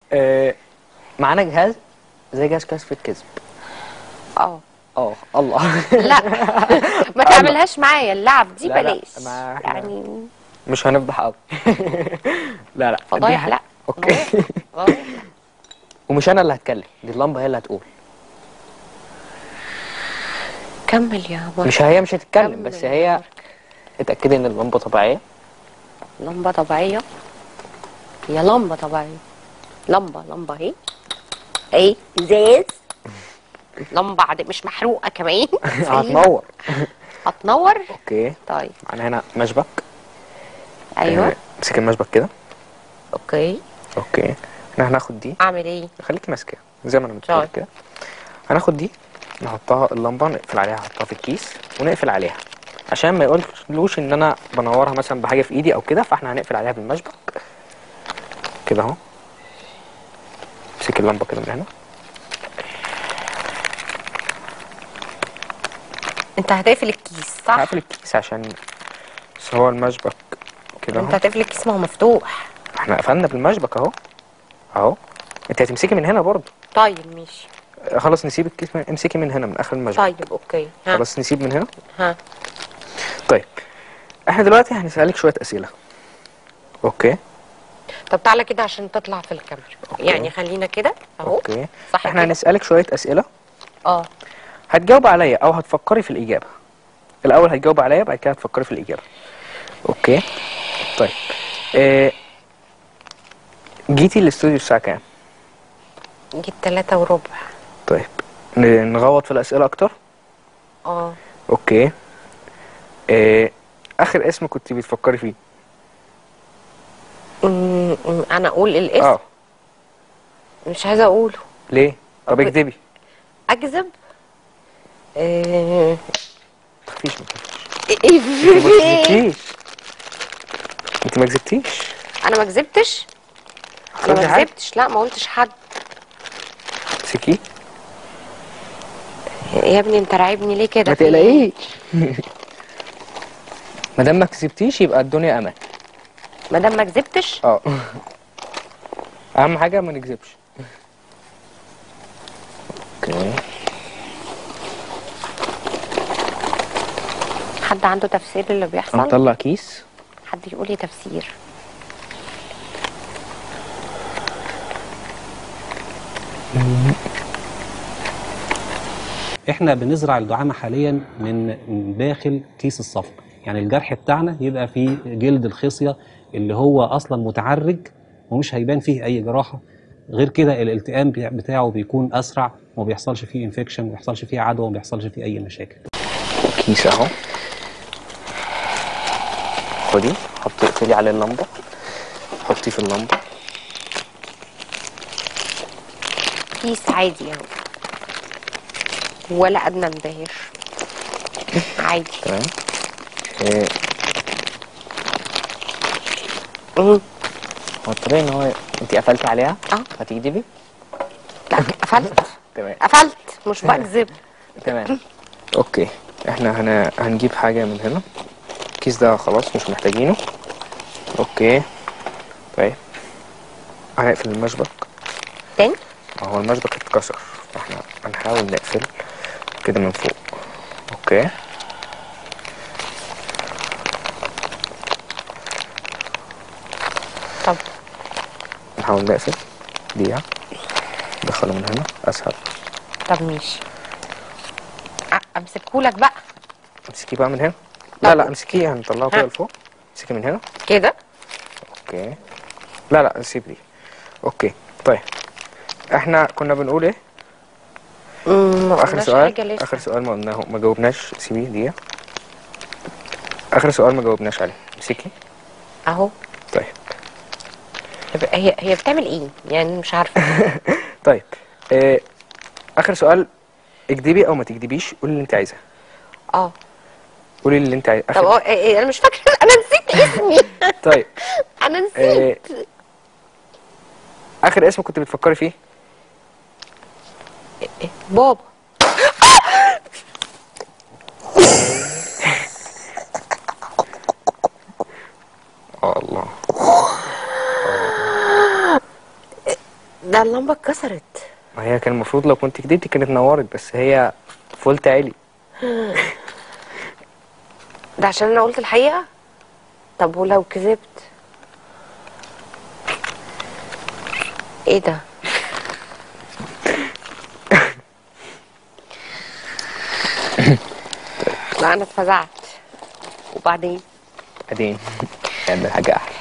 آه معانا جهاز زي جهاز كشف الكذب اه اه الله لا ما تعملهاش معايا اللعب دي لا، لا، بلاش ما إحنا- يعني مش هنفضح قوي لا لا فضايح دي ح- لا اوكي فضايح. ومش انا اللي هتكلم دي اللمبه هي اللي هتقول كمل يا مارك مش هي مش هتتكلم كمل بس يا هي مارك. اتاكدي ان اللمبه طبيعيه لمبة طبيعية هي لمبة طبيعية لمبة لمبة اهي ايه ازاز لمبة عادية مش محروقة كمان سليمة. هتنور هتنور اوكي طيب معانا هنا مشبك ايوه آه، امسك المشبك كده اوكي اوكي احنا هناخد دي اعمل ايه خليكي ماسكه زي ما انا متفق طيب. كده هناخد دي نحطها اللمبه نقفل عليها نحطها في الكيس ونقفل عليها عشان ما يقولوش ان انا بنورها مثلا بحاجه في ايدي او كده فاحنا هنقفل عليها بالمشبك كده اهو امسك اللمبه كده من هنا انت هتقفل الكيس صح هقفل الكيس عشان بس هو المشبك كده انت اهو هتقفل الكيس ما هو مفتوح احنا قفلنا بالمشبك اهو اهو انت هتمسكي من هنا برضه طيب ماشي خلاص نسيب الكيس من... امسكي من هنا من اخر المشبك طيب اوكي ها خلاص نسيب من هنا ها طيب احنا دلوقتي هنسألك شوية أسئلة اوكي طب تعالى كده عشان تطلع في الكاميرا يعني خلينا كده اهو اوكي صح احنا كده؟ هنسألك شوية أسئلة اه هتجاوب عليا او هتفكري في الإجابة الأول هتجاوب عليا بعد كده هتفكري في الإجابة اوكي طيب اه جيتي الاستوديو الساعة كام جيت تلاتة وربع طيب ن- نغوط في الأسئلة أكتر اه اوكي اه آخر اسم كنت بتفكري فيه أمم، أمم، انا اقول الاسم اه مش عايزه اقوله ليه طب طب- اكدبي اكذب آه، متخافيش متخافيش ايه انت ما في ايه كذبتيش انت ما كذبتيش انا ما كذبتش انا قلتي ما حاجة؟ كذبتش لا ما قلتش حد امسكيه يا ابني انت راعبني ليه كده ما في إيه؟ تقلقيش ما دام ما كسبتيش يبقى الدنيا امان ما دام ما كذبتش اه اهم حاجه ما نكذبش اوكي حد عنده تفسير اللي بيحصل هنطلع كيس حد يقول لي تفسير احنا بنزرع الدعامه حاليا من من داخل كيس الصفر يعني الجرح بتاعنا يبقى في جلد الخصيه اللي هو اصلا متعرج ومش هيبان فيه اي جراحه غير كده الالتئام بتاع- بتاعه بيكون اسرع وما بيحصلش فيه انفكشن وما بيحصلش فيه عدوى وما بيحصلش فيه اي مشاكل كيس اهو خدي حطي اقفلي على اللمبه حطي في اللمبه كيس عادي اهو ولا ادنى اندهاش عادي تمام إيه، مم. هو الطبيعي ان هو انت قفلتي عليها اه. هتكدبي لا قفلت تمام قفلت مش بكذب تمام اوكي احنا هن... هنجيب حاجه من هنا الكيس ده خلاص مش محتاجينه اوكي طيب هنقفل المشبك تاني ما هو المشبك اتكسر فاحنا هنحاول نقفل كده من فوق اوكي طب نحاول نقفل دقيقة ندخله من هنا اسهل طب ماشي أ- امسكهولك بقى امسكيه بقى من هنا لا لا امسكيه هنطلعه كده ها. لفوق امسكيه من هنا كده اوكي لا لا سيب دي اوكي طيب احنا كنا بنقول ايه مم، ما اخر قلناش سؤال حاجه لسه اخر سؤال ما قلناه ما جاوبناش سيبيه دقيقة اخر سؤال ما جاوبناش عليه امسكي اهو طيب طب هي هي بتعمل ايه يعني مش عارفه طيب اه اخر سؤال اكدبي او ما تكدبيش قولي اللي انت عايزاه اه قولي اللي انت عايزاه طب آخر... أه، إيه- إيه، انا مش فاكره انا نسيت اسمي طيب انا نسيت اه اخر اسم كنت بتفكري فيه بابا اه الله ده اللمبه اتكسرت ما هي كان المفروض لو كنت كدبتي كانت نورت بس هي فولت عالي ده عشان انا قلت الحقيقه طب ولو كذبت ايه ده لا انا اتفزعت وبعدين بعدين نعمل حاجة أحلى